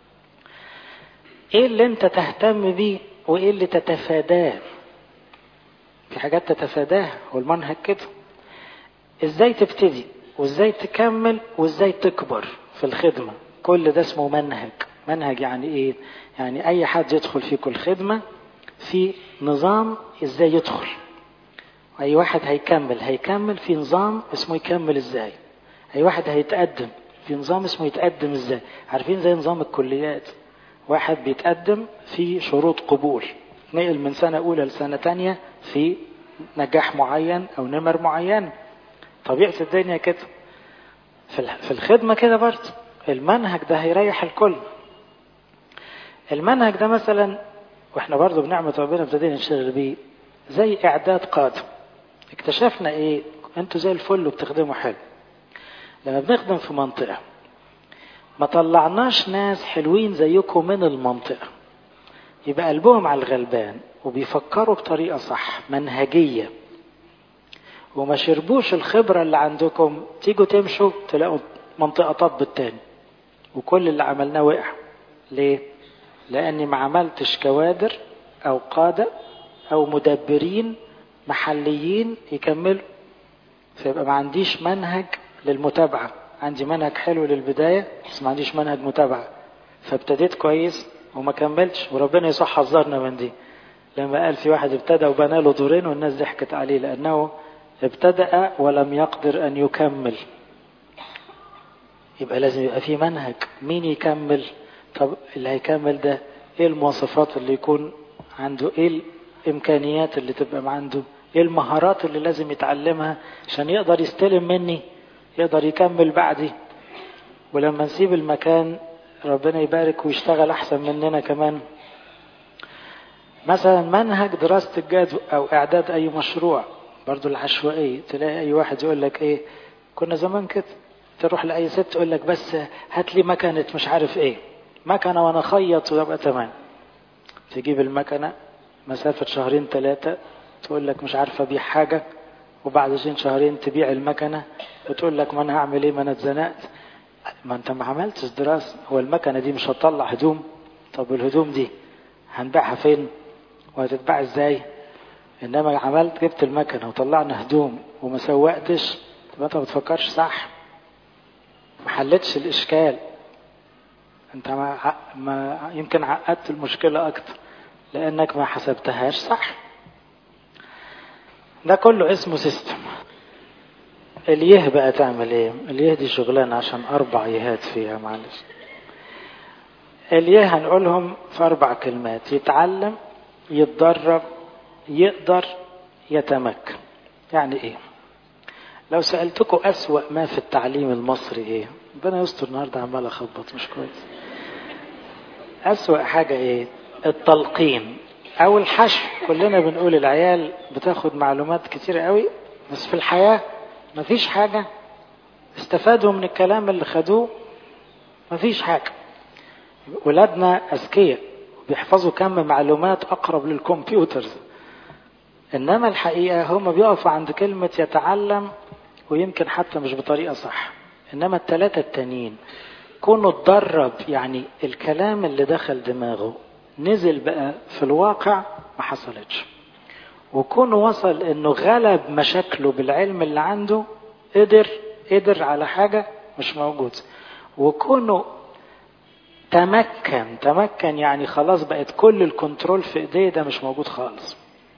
A: إيه اللي أنت تهتم بيه وإيه اللي تتفاداه في حاجات تتفاداها والمنهج كده إزاي تبتدي وإزاي تكمل وإزاي تكبر في الخدمة كل ده اسمه منهج منهج يعني إيه يعني أي حد يدخل في كل خدمة في نظام إزاي يدخل أي واحد هيكمل هيكمل في نظام اسمه يكمل إزاي أي واحد هيتقدم في نظام اسمه يتقدم إزاي عارفين زي نظام الكليات واحد بيتقدم في شروط قبول نقل من سنة أولى لسنة تانية في نجاح معين أو نمر معينة طبيعة الدنيا كده في الخدمة كده برضه المنهج ده هيريح الكل المنهج ده مثلا واحنا برضه بنعمة ربنا ابتدينا نشتغل بيه زي اعداد قادم اكتشفنا ايه انتوا زي الفل وبتخدموا حلو لما بنخدم في منطقة ما طلعناش ناس حلوين زيكم من المنطقة يبقى قلبهم على الغلبان وبيفكروا بطريقة صح منهجية وما شربوش الخبرة اللي عندكم تيجوا تمشوا تلاقوا منطقة طب التاني وكل اللي عملناه وقع ليه؟ لأني ما عملتش كوادر أو قادة أو مدبرين محليين يكملوا فيبقى ما عنديش منهج للمتابعة عندي منهج حلو للبداية بس ما عنديش منهج متابعة فابتديت كويس وما كملتش وربنا يصح حذرنا من دي لما قال في واحد ابتدى وبنى له دورين والناس ضحكت عليه لأنه ابتدأ ولم يقدر أن يكمل يبقى لازم يبقى في منهج مين يكمل طب اللي هيكمل ده ايه المواصفات اللي يكون عنده ايه الامكانيات اللي تبقى عنده ايه المهارات اللي لازم يتعلمها عشان يقدر يستلم مني يقدر يكمل بعدي ولما نسيب المكان ربنا يبارك ويشتغل احسن مننا كمان مثلا منهج دراسة الجدوى او اعداد اي مشروع برضو العشوائية تلاقي أي واحد يقول لك إيه كنا زمان كده تروح لأي ست تقول لك بس هات لي مكنة مش عارف إيه مكنة وأنا خيط ويبقى تمام تجيب المكنة مسافة شهرين ثلاثة تقول لك مش عارفة أبيع حاجة وبعد شهرين تبيع المكنة وتقول لك ما أنا هعمل إيه ما أنا اتزنقت ما أنت ما عملتش دراسة هو المكنة دي مش هتطلع هدوم طب والهدوم دي هنبيعها فين وهتتباع ازاي انما عملت جبت المكنه وطلعنا هدوم وما سوقتش تبقى انت ما بتفكرش صح ما حلتش الاشكال انت ما, ما يمكن عقدت المشكله اكتر لانك ما حسبتهاش صح ده كله اسمه سيستم اليه بقى تعمل ايه اليه دي شغلانه عشان اربع يهات فيها معلش اليه هنقولهم في اربع كلمات يتعلم يتدرب يقدر يتمكن يعني ايه لو سألتكم أسوأ ما في التعليم المصري ايه ربنا يستر النهارده عمال اخبط مش كويس أسوأ حاجة ايه التلقين او الحشو كلنا بنقول العيال بتاخد معلومات كتير قوي بس في الحياة مفيش حاجة استفادوا من الكلام اللي خدوه مفيش حاجة ولادنا أذكياء بيحفظوا كم معلومات أقرب للكمبيوترز إنما الحقيقة هم بيقفوا عند كلمة يتعلم ويمكن حتى مش بطريقة صح إنما الثلاثة التانيين كونه اتدرب يعني الكلام اللي دخل دماغه نزل بقى في الواقع ما حصلتش وكونه وصل انه غلب مشاكله بالعلم اللي عنده قدر قدر على حاجة مش موجود وكونه تمكن تمكن يعني خلاص بقت كل الكنترول في ايديه ده مش موجود خالص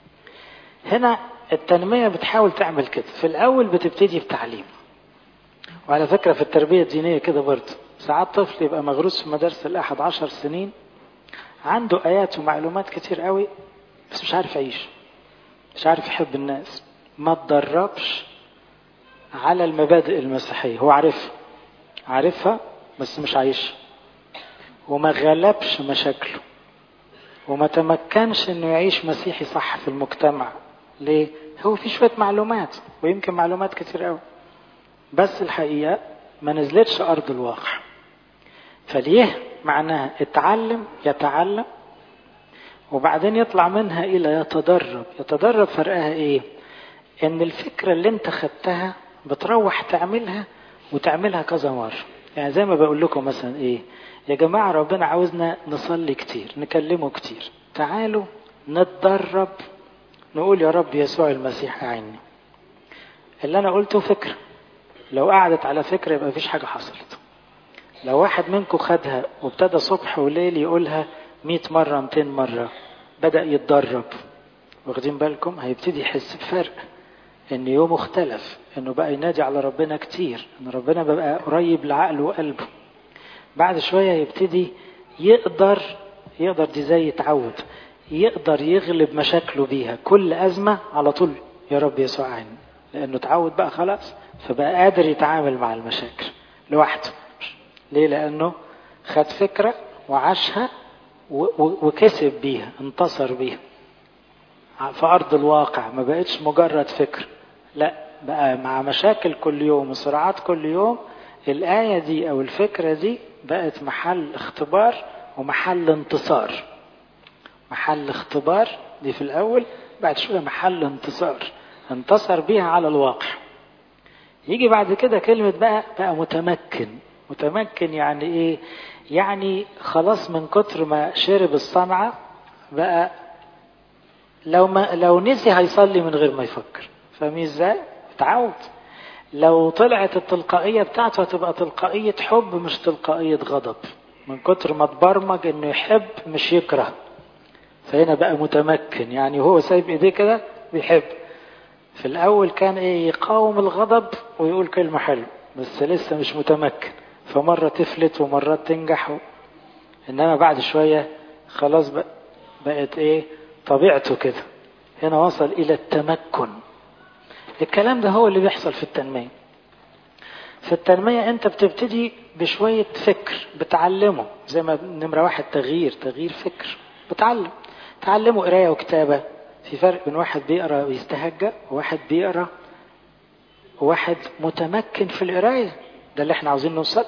A: هنا التنمية بتحاول تعمل كده في الأول بتبتدي بتعليم وعلى فكرة في التربية الدينية كده برضه ساعات طفل يبقى مغروس في مدارس الأحد عشر سنين عنده آيات ومعلومات كتير قوي بس مش عارف يعيش مش عارف يحب الناس ما تدربش على المبادئ المسيحية هو عارفها عارفها بس مش عايشها وما غلبش مشاكله وما تمكنش انه يعيش مسيحي صح في المجتمع ليه هو في شوية معلومات ويمكن معلومات كتير قوي بس الحقيقة ما نزلتش أرض الواقع فليه معناها اتعلم يتعلم وبعدين يطلع منها إلى يتدرب يتدرب فرقها إيه إن الفكرة اللي أنت خدتها بتروح تعملها وتعملها كذا مرة يعني زي ما بقول لكم مثلا إيه يا جماعة ربنا عاوزنا نصلي كتير نكلمه كتير تعالوا نتدرب نقول يا رب يسوع المسيح أعني اللي أنا قلته فكرة لو قعدت على فكرة يبقى مفيش حاجة حصلت لو واحد منكم خدها وابتدى صبح وليل يقولها مئة مرة 200 مرة بدأ يتدرب واخدين بالكم هيبتدي يحس بفرق ان يومه اختلف انه بقى ينادي على ربنا كتير ان ربنا بقى قريب لعقله وقلبه بعد شوية يبتدي يقدر يقدر دي زي يتعود يقدر يغلب مشاكله بيها كل أزمة على طول يا رب يسوع عين لأنه اتعود بقى خلاص فبقى قادر يتعامل مع المشاكل لوحده ليه لأنه خد فكرة وعاشها وكسب بيها انتصر بيها في أرض الواقع ما بقتش مجرد فكر لا بقى مع مشاكل كل يوم وصراعات كل يوم الآية دي أو الفكرة دي بقت محل اختبار ومحل انتصار محل اختبار دي في الأول بعد شوية محل انتصار انتصر بيها على الواقع يجي بعد كده كلمة بقى بقى متمكن متمكن يعني ايه يعني خلاص من كتر ما شرب الصنعة بقى لو ما لو نسي هيصلي من غير ما يفكر فاهمين ازاي؟ اتعود لو طلعت التلقائية بتاعته هتبقى تلقائية حب مش تلقائية غضب من كتر ما اتبرمج انه يحب مش يكره فهنا بقى متمكن يعني هو سايب ايديه كده بيحب في الاول كان ايه يقاوم الغضب ويقول كلمة حلوة بس لسه مش متمكن فمرة تفلت ومرات تنجح و... انما بعد شوية خلاص بق... بقت ايه طبيعته كده هنا وصل الى التمكن الكلام ده هو اللي بيحصل في التنمية في التنمية انت بتبتدي بشوية فكر بتعلمه زي ما نمرة واحد تغيير تغيير فكر بتعلم تعلمه قراية وكتابة في فرق بين واحد بيقرا ويستهجى وواحد بيقرا وواحد متمكن في القرايه ده اللي احنا عاوزين نوصل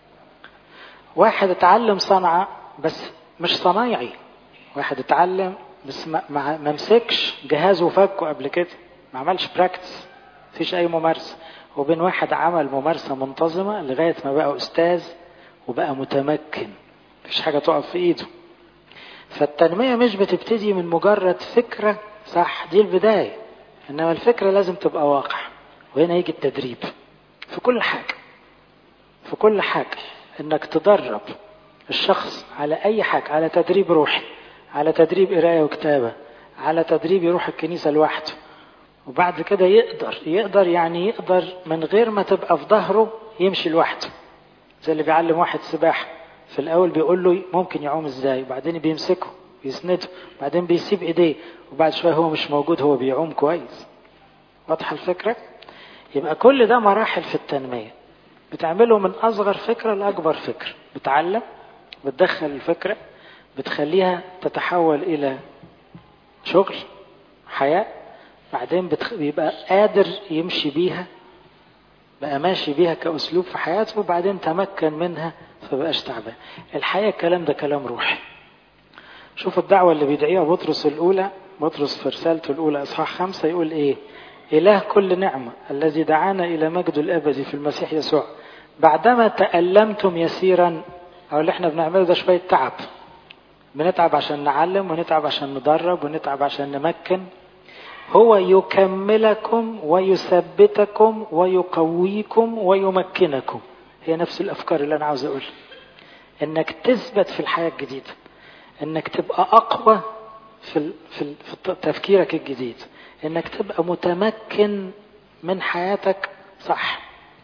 A: واحد اتعلم صنعه بس مش صنايعي واحد اتعلم بس ما, ما, ما مسكش جهاز وفكه قبل كده ما عملش براكتس مفيش اي ممارسه وبين واحد عمل ممارسه منتظمه لغايه ما بقى استاذ وبقى متمكن مفيش حاجه تقف في ايده فالتنميه مش بتبتدي من مجرد فكره صح دي البدايه انما الفكره لازم تبقى واقع وهنا يجي التدريب في كل حاجه في كل حاجه انك تدرب الشخص على اي حاجه على تدريب روحي على تدريب قرايه وكتابه على تدريب يروح الكنيسه لوحده وبعد كده يقدر يقدر يعني يقدر من غير ما تبقى في ظهره يمشي لوحده زي اللي بيعلم واحد سباحه في الاول بيقول له ممكن يعوم ازاي وبعدين بيمسكه يسنده وبعدين بيسيب ايديه وبعد شويه هو مش موجود هو بيعوم كويس واضحه الفكره يبقى كل ده مراحل في التنميه بتعمله من اصغر فكره لاكبر فكره بتعلم بتدخل الفكره بتخليها تتحول الى شغل حياه بعدين بتخ... بيبقى قادر يمشي بيها بقى ماشي بيها كأسلوب في حياته وبعدين تمكن منها فبقاش تعبان الحقيقة الكلام ده كلام روحي شوف الدعوة اللي بيدعيها بطرس الأولى بطرس في رسالته الأولى إصحاح خمسة يقول إيه إله كل نعمة الذي دعانا إلى مجد الأبدي في المسيح يسوع بعدما تألمتم يسيرا أو اللي احنا بنعمله ده شوية تعب بنتعب عشان نعلم ونتعب عشان ندرب ونتعب عشان نمكن هو يكملكم ويثبتكم ويقويكم ويمكنكم هي نفس الافكار اللي انا عاوز اقولها انك تثبت في الحياه الجديده انك تبقى اقوى في في في تفكيرك الجديد انك تبقى متمكن من حياتك صح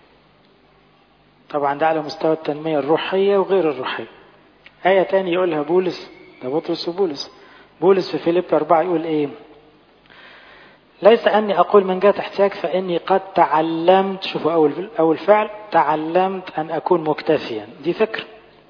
A: طبعا ده على مستوى التنميه الروحيه وغير الروحيه آية تاني يقولها بولس ده بطرس وبولس بولس في فيليب أربعة يقول إيه ليس أني أقول من جهة احتياج فإني قد تعلمت شوفوا أول أول فعل تعلمت أن أكون مكتفيا دي فكرة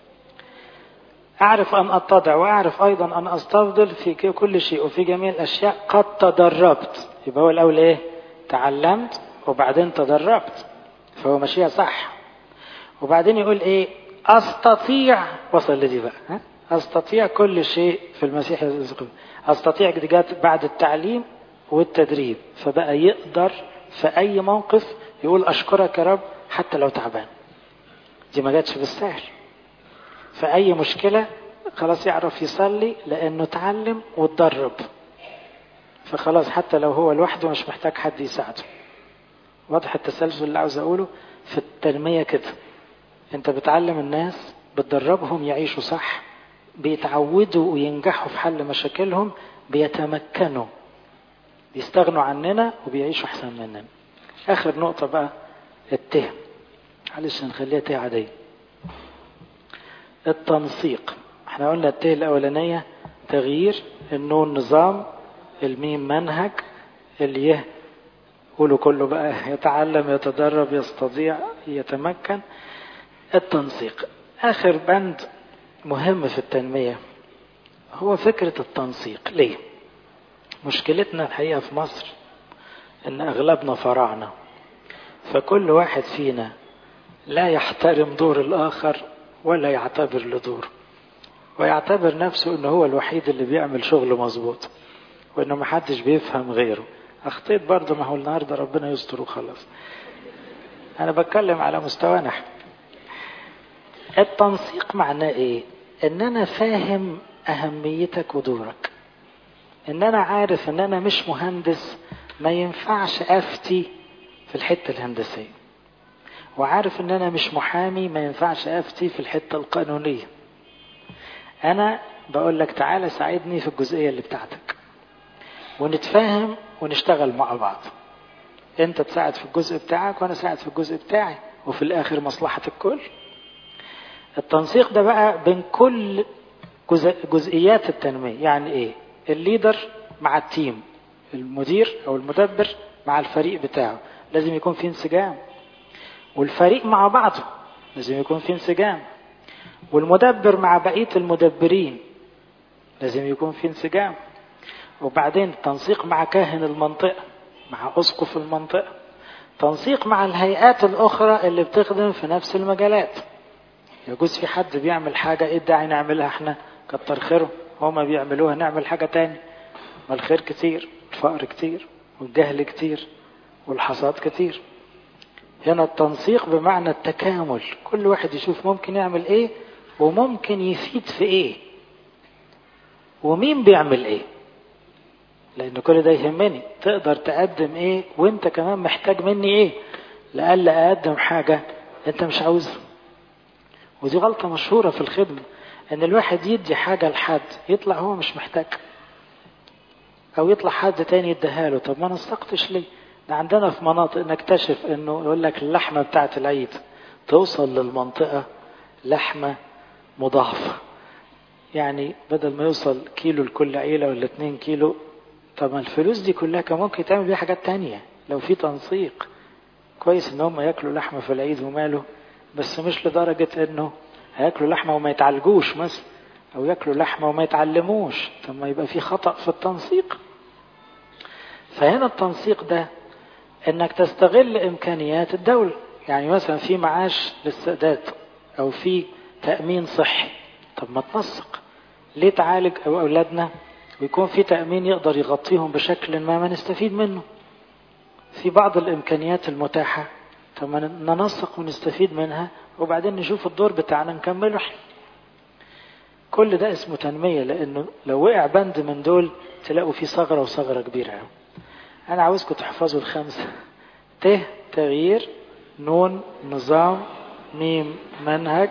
A: أعرف أن أتضع وأعرف أيضا أن أستفضل في كل شيء وفي جميع الأشياء قد تدربت يبقى هو الأول إيه تعلمت وبعدين تدربت فهو ماشيها صح وبعدين يقول إيه أستطيع وصل لدي بقى ها؟ أستطيع كل شيء في المسيح أستطيع دي جت بعد التعليم والتدريب فبقى يقدر في أي موقف يقول أشكرك يا رب حتى لو تعبان دي ما جاتش بالسهل في أي مشكلة خلاص يعرف يصلي لأنه اتعلم واتدرب فخلاص حتى لو هو لوحده مش محتاج حد يساعده واضح التسلسل اللي عاوز أقوله في التنمية كده أنت بتعلم الناس بتدربهم يعيشوا صح بيتعودوا وينجحوا في حل مشاكلهم بيتمكنوا بيستغنوا عننا وبيعيشوا احسن مننا اخر نقطة بقى الته معلش نخليها ته عادية التنسيق احنا قلنا الته الاولانية تغيير النون نظام الميم منهج اليه قولوا كله بقى يتعلم يتدرب يستطيع يتمكن التنسيق اخر بند مهم في التنمية هو فكرة التنسيق ليه مشكلتنا الحقيقة في مصر ان اغلبنا فراعنة فكل واحد فينا لا يحترم دور الاخر ولا يعتبر لدوره ويعتبر نفسه انه هو الوحيد اللي بيعمل شغل مظبوط وانه محدش بيفهم غيره اخطيت برضه ما هو النهارده ربنا يستر وخلاص انا بتكلم على مستوانا التنسيق معناه ايه ان انا فاهم اهميتك ودورك ان انا عارف ان انا مش مهندس ما ينفعش افتي في الحته الهندسيه وعارف ان انا مش محامي ما ينفعش افتي في الحته القانونيه انا بقول لك تعالى ساعدني في الجزئيه اللي بتاعتك ونتفاهم ونشتغل مع بعض انت تساعد في الجزء بتاعك وانا اساعد في الجزء بتاعي وفي الاخر مصلحه الكل التنسيق ده بقى بين كل جزئيات التنميه يعني ايه الليدر مع التيم المدير او المدبر مع الفريق بتاعه لازم يكون في انسجام والفريق مع بعضه لازم يكون في انسجام والمدبر مع بقيه المدبرين لازم يكون في انسجام وبعدين تنسيق مع كاهن المنطقة مع أسقف المنطقة تنسيق مع الهيئات الأخرى اللي بتخدم في نفس المجالات يجوز في حد بيعمل حاجة ايه الداعي نعملها احنا كتر خيره هما بيعملوها نعمل حاجة تاني ما الخير كتير الفقر كتير والجهل كتير والحصاد كتير هنا التنسيق بمعنى التكامل كل واحد يشوف ممكن يعمل ايه وممكن يفيد في ايه ومين بيعمل ايه لان كل ده يهمني تقدر تقدم ايه وانت كمان محتاج مني ايه لألا اقدم حاجة انت مش عاوزها ودي غلطة مشهورة في الخدمة ان الواحد يدي حاجة لحد يطلع هو مش محتاج او يطلع حد تاني يديها له طب ما نسقتش ليه ده عندنا في مناطق نكتشف انه يقول لك اللحمة بتاعت العيد توصل للمنطقة لحمة مضاعفة يعني بدل ما يوصل كيلو لكل عيلة ولا اتنين كيلو طب ما الفلوس دي كلها كان ممكن تعمل بيها حاجات تانية لو في تنسيق كويس ان هم ياكلوا لحمة في العيد وماله بس مش لدرجة انه هياكلوا لحمة وما يتعالجوش مثلا او ياكلوا لحمة وما يتعلموش طب ما يبقى في خطأ في التنسيق فهنا التنسيق ده انك تستغل امكانيات الدولة يعني مثلا في معاش للسادات او في تأمين صحي طب ما تنسق ليه تعالج او اولادنا ويكون في تأمين يقدر يغطيهم بشكل ما ما نستفيد منه في بعض الامكانيات المتاحة طب ما ننسق ونستفيد منها وبعدين نشوف الدور بتاعنا نكمله احنا كل ده اسمه تنمية لانه لو وقع بند من دول تلاقوا في ثغرة وثغرة كبيرة انا عاوزكم تحفظوا الخمسة ت تغيير نون نظام ميم منهج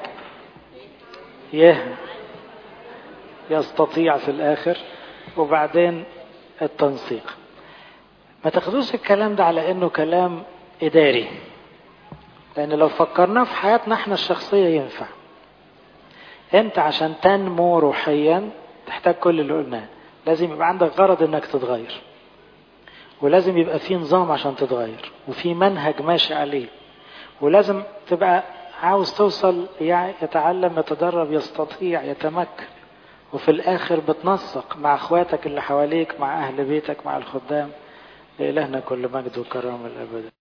A: يه يستطيع في الاخر وبعدين التنسيق ما تاخدوش الكلام ده على انه كلام اداري لان لو فكرناه في حياتنا احنا الشخصيه ينفع انت عشان تنمو روحيا تحتاج كل اللي قلناه لازم يبقى عندك غرض انك تتغير ولازم يبقى في نظام عشان تتغير وفي منهج ماشي عليه ولازم تبقى عاوز توصل يعني يتعلم يتدرب يستطيع يتمكن وفي الاخر بتنسق مع اخواتك اللي حواليك مع اهل بيتك مع الخدام لإلهنا كل مجد وكرم الابد